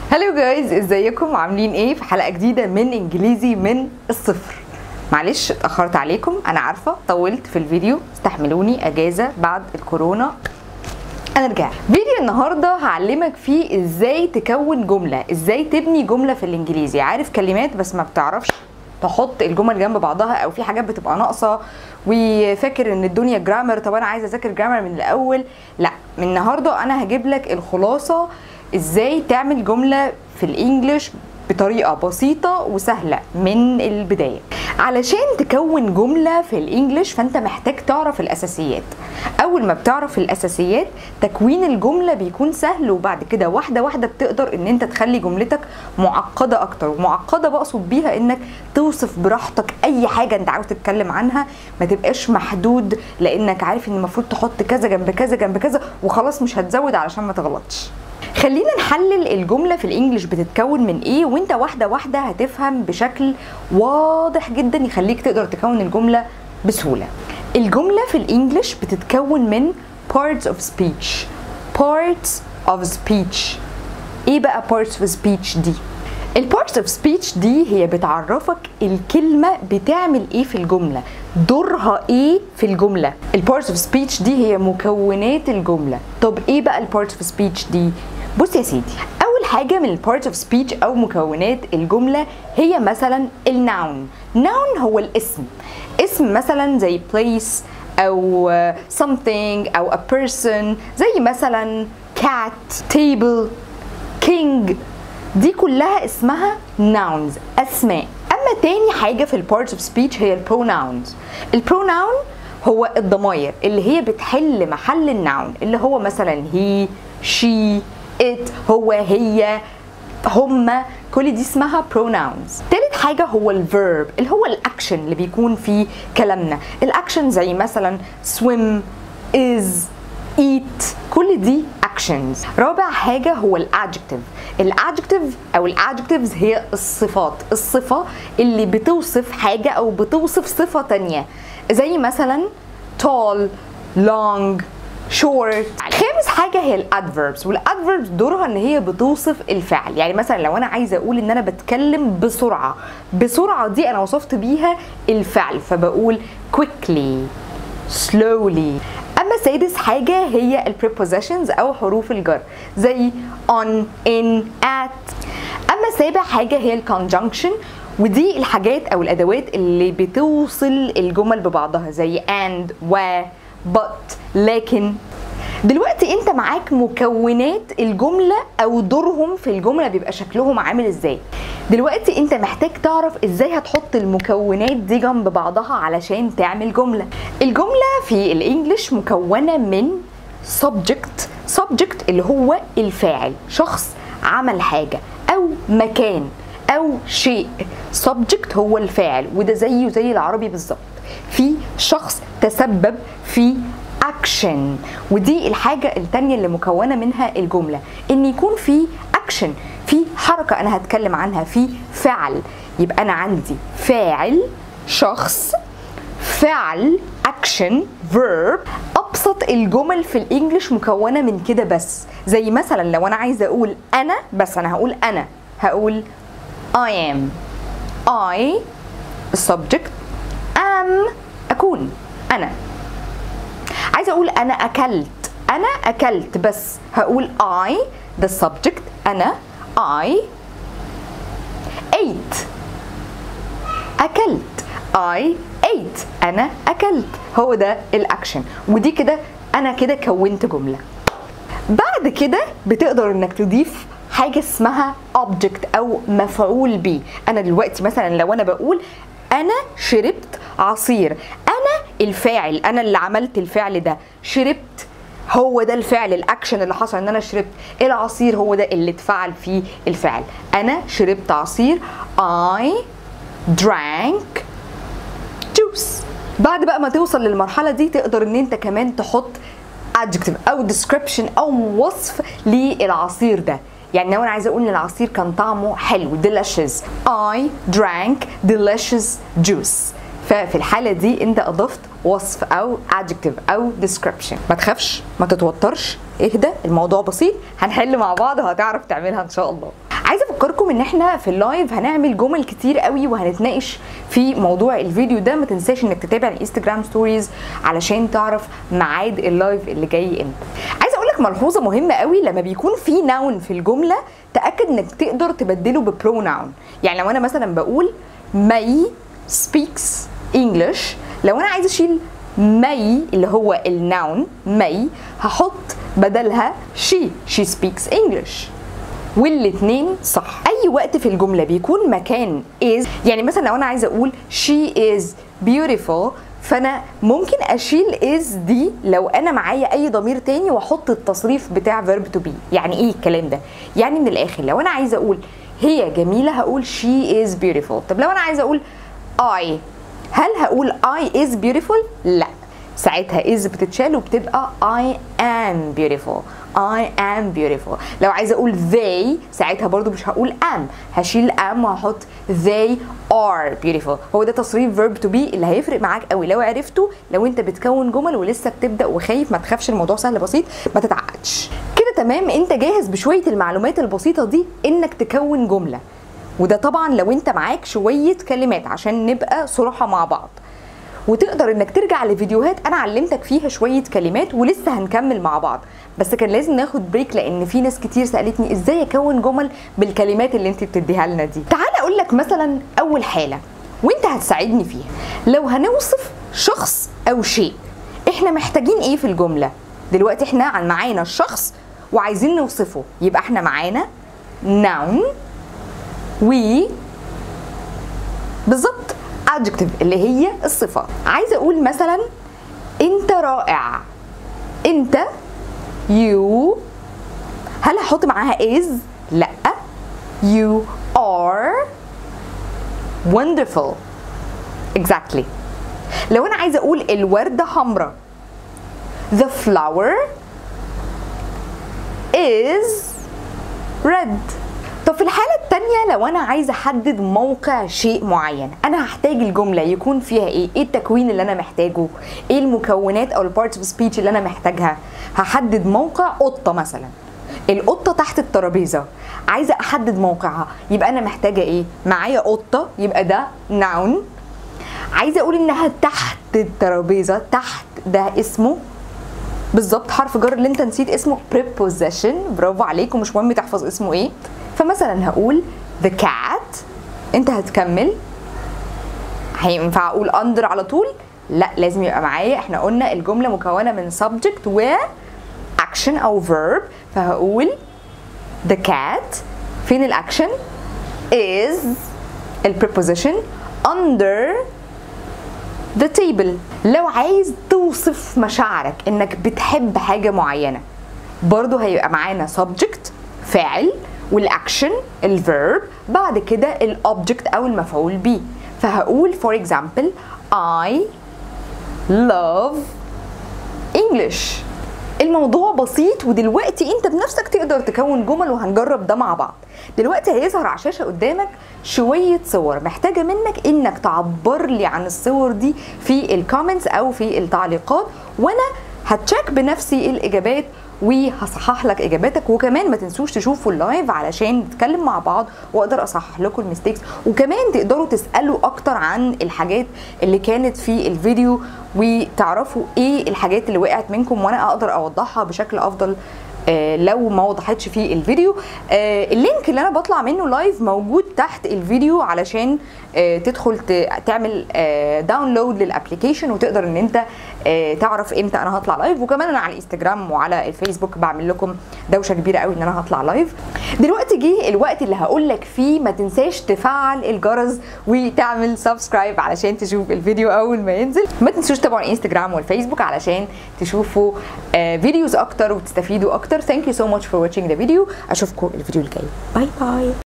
هلو جايز ازيكم عاملين ايه في حلقه جديده من انجليزي من الصفر معلش اتاخرت عليكم انا عارفه طولت في الفيديو استحملوني اجازه بعد الكورونا انا رجعت فيديو النهارده هعلمك فيه ازاي تكون جمله ازاي تبني جمله في الانجليزي عارف كلمات بس ما بتعرفش تحط الجمل جنب بعضها او في حاجات بتبقى ناقصه وفاكر ان الدنيا جرامر طب انا عايزه اذاكر جرامر من الاول لا من النهارده انا هجيب لك الخلاصه ازاي تعمل جمله في الانجليش بطريقه بسيطه وسهله من البدايه علشان تكون جمله في الانجليش فانت محتاج تعرف الاساسيات اول ما بتعرف الاساسيات تكوين الجمله بيكون سهل وبعد كده واحده واحده بتقدر ان انت تخلي جملتك معقده اكتر ومعقده بقصد بيها انك توصف براحتك اي حاجه انت عاوز تتكلم عنها ما تبقاش محدود لانك عارف ان المفروض تحط كذا جنب كذا جنب كذا وخلاص مش هتزود علشان ما تغلطش خلينا نحلل الجمله في الانجليش بتتكون من ايه وانت واحده واحده هتفهم بشكل واضح جدا يخليك تقدر تكون الجمله بسهوله الجمله في الانجليش بتتكون من parts of speech parts of speech ايه بقى parts of speech دي البارتس اوف سبيتش دي هي بتعرفك الكلمة بتعمل ايه في الجملة دورها ايه في الجملة البارتس اوف سبيتش دي هي مكونات الجملة طب ايه بقى البارتس اوف سبيتش دي بص يا سيدي اول حاجة من البارتس اوف سبيتش او مكونات الجملة هي مثلا الناون ناون هو الاسم اسم مثلا زي place او something او a person زي مثلا cat table king دي كلها اسمها nouns اسماء اما تاني حاجه في البارتس اوف سبيتش هي البروناونز البروناون هو الضماير اللي هي بتحل محل الناون اللي هو مثلا هي شي ات هو هي هما كل دي اسمها pronouns تالت حاجة هو الفيرب اللي هو الأكشن اللي بيكون في كلامنا الأكشن زي مثلا swim is eat كل دي actions رابع حاجة هو الادجكتيف الادجكتيف او الادجكتيفز هي الصفات الصفة اللي بتوصف حاجة او بتوصف صفة تانية زي مثلا tall long short خامس حاجة هي الادفيربس والادفيربس دورها ان هي بتوصف الفعل يعني مثلا لو انا عايزة اقول ان انا بتكلم بسرعة بسرعة دي انا وصفت بيها الفعل فبقول quickly slowly اما سادس حاجه هي البريبوزيشنز او حروف الجر زي on in at اما سابع حاجه هي الكونجنكشن ودي الحاجات او الادوات اللي بتوصل الجمل ببعضها زي and و but لكن دلوقتي انت معاك مكونات الجمله او دورهم في الجمله بيبقى شكلهم عامل ازاي دلوقتي انت محتاج تعرف ازاي هتحط المكونات دي جنب بعضها علشان تعمل جمله الجمله في الانجليش مكونه من subject subject اللي هو الفاعل شخص عمل حاجه او مكان او شيء subject هو الفاعل وده زيه زي العربي بالظبط في شخص تسبب في اكشن ودي الحاجة التانية اللي مكونة منها الجملة ان يكون في اكشن في حركة انا هتكلم عنها في فعل يبقى انا عندي فاعل شخص فعل اكشن فيرب ابسط الجمل في الانجليش مكونة من كده بس زي مثلا لو انا عايزة اقول انا بس انا هقول انا هقول I am I subject am اكون انا عايزه اقول انا اكلت انا اكلت بس هقول I the subject انا I ate اكلت I ate انا اكلت هو ده الاكشن ودي كده انا كده كونت جمله بعد كده بتقدر انك تضيف حاجه اسمها object او مفعول به انا دلوقتي مثلا لو انا بقول انا شربت عصير انا الفاعل انا اللي عملت الفعل ده شربت هو ده الفعل الاكشن اللي حصل ان انا شربت العصير هو ده اللي اتفعل فيه الفعل انا شربت عصير I drank juice بعد بقى ما توصل للمرحله دي تقدر ان انت كمان تحط adjective او description او وصف للعصير ده يعني لو انا عايزه اقول ان العصير كان طعمه حلو delicious I drank delicious juice ففي الحالة دي انت اضفت وصف او adjective او description ما تخافش ما تتوترش اهدى الموضوع بسيط هنحل مع بعض وهتعرف تعملها ان شاء الله عايزه افكركم ان احنا في اللايف هنعمل جمل كتير قوي وهنتناقش في موضوع الفيديو ده ما تنساش انك تتابع الانستجرام ستوريز علشان تعرف ميعاد اللايف اللي جاي امتى عايزه اقول لك ملحوظه مهمه قوي لما بيكون في ناون في الجمله تاكد انك تقدر تبدله ببروناون يعني لو انا مثلا بقول مي speaks English لو انا عايزه اشيل مي اللي هو الناون مي هحط بدلها she she speaks English والاتنين صح اي وقت في الجمله بيكون مكان is يعني مثلا لو انا عايزه اقول she is beautiful فانا ممكن اشيل is دي لو انا معايا اي ضمير تاني واحط التصريف بتاع verb to be يعني ايه الكلام ده يعني من الاخر لو انا عايزه اقول هي جميله هقول she is beautiful طب لو انا عايزه اقول I هل هقول I is beautiful لا ساعتها is بتتشال وبتبقى I am beautiful I am beautiful لو عايزه اقول they ساعتها برضو مش هقول am هشيل am وهحط they are beautiful هو ده تصريف verb to be اللي هيفرق معاك قوي لو عرفته لو انت بتكون جمل ولسه بتبدا وخايف ما تخافش الموضوع سهل بسيط ما تتعقدش كده تمام انت جاهز بشويه المعلومات البسيطه دي انك تكون جمله وده طبعا لو انت معاك شويه كلمات عشان نبقى صراحه مع بعض وتقدر انك ترجع لفيديوهات انا علمتك فيها شويه كلمات ولسه هنكمل مع بعض بس كان لازم ناخد بريك لان في ناس كتير سالتني ازاي اكون جمل بالكلمات اللي انت بتديها لنا دي تعال اقول لك مثلا اول حاله وانت هتساعدني فيها لو هنوصف شخص او شيء احنا محتاجين ايه في الجمله دلوقتي احنا عن معانا الشخص وعايزين نوصفه يبقى احنا معانا noun و بالظبط adjective اللي هي الصفة عايزة أقول مثلا أنت رائع أنت you هل هحط معاها is؟ لأ you are wonderful exactly لو أنا عايزة أقول الوردة حمراء the flower is red طب في الحالة التانية لو أنا عايزة أحدد موقع شيء معين أنا هحتاج الجملة يكون فيها إيه؟ إيه التكوين اللي أنا محتاجه؟ إيه المكونات أو البارتس اوف سبيتش اللي أنا محتاجها؟ هحدد موقع قطة مثلا القطة تحت الترابيزة عايزة أحدد موقعها يبقى أنا محتاجة إيه؟ معايا قطة يبقى ده noun عايزة أقول إنها تحت الترابيزة تحت ده اسمه بالظبط حرف جر اللي انت نسيت اسمه preposition برافو عليك ومش مهم تحفظ اسمه ايه فمثلا هقول the cat انت هتكمل هينفع اقول under على طول لا لازم يبقى معايا احنا قلنا الجمله مكونه من subject و action او verb فهقول the cat فين الاكشن is البريبوزيشن under the table لو عايز توصف مشاعرك انك بتحب حاجه معينه برضو هيبقى معانا subject فاعل والاكشن الفيرب بعد كده الاوبجكت او المفعول به فهقول for example I love English الموضوع بسيط ودلوقتي انت بنفسك تقدر تكون جمل وهنجرب ده مع بعض دلوقتي هيظهر على الشاشه قدامك شويه صور محتاجه منك انك تعبر لي عن الصور دي في الكومنتس او في التعليقات وانا هتشيك بنفسي الاجابات وهصحح لك اجاباتك وكمان ما تنسوش تشوفوا اللايف علشان نتكلم مع بعض واقدر اصحح لكم الميستيكس وكمان تقدروا تسالوا اكتر عن الحاجات اللي كانت في الفيديو وتعرفوا ايه الحاجات اللي وقعت منكم وانا اقدر اوضحها بشكل افضل آه لو ما وضحتش في الفيديو آه اللينك اللي انا بطلع منه لايف موجود تحت الفيديو علشان آه تدخل تعمل داونلود للابلكيشن وتقدر ان انت تعرف امتى انا هطلع لايف وكمان انا على الانستجرام وعلى الفيسبوك بعمل لكم دوشه كبيره قوي ان انا هطلع لايف دلوقتي جه الوقت اللي هقول لك فيه ما تنساش تفعل الجرس وتعمل سبسكرايب علشان تشوف الفيديو اول ما ينزل ما تنسوش تتابعوا الانستجرام والفيسبوك علشان تشوفوا فيديوز اكتر وتستفيدوا اكتر ثانك يو سو ماتش فور واتشينج ذا فيديو اشوفكم الفيديو الجاي باي باي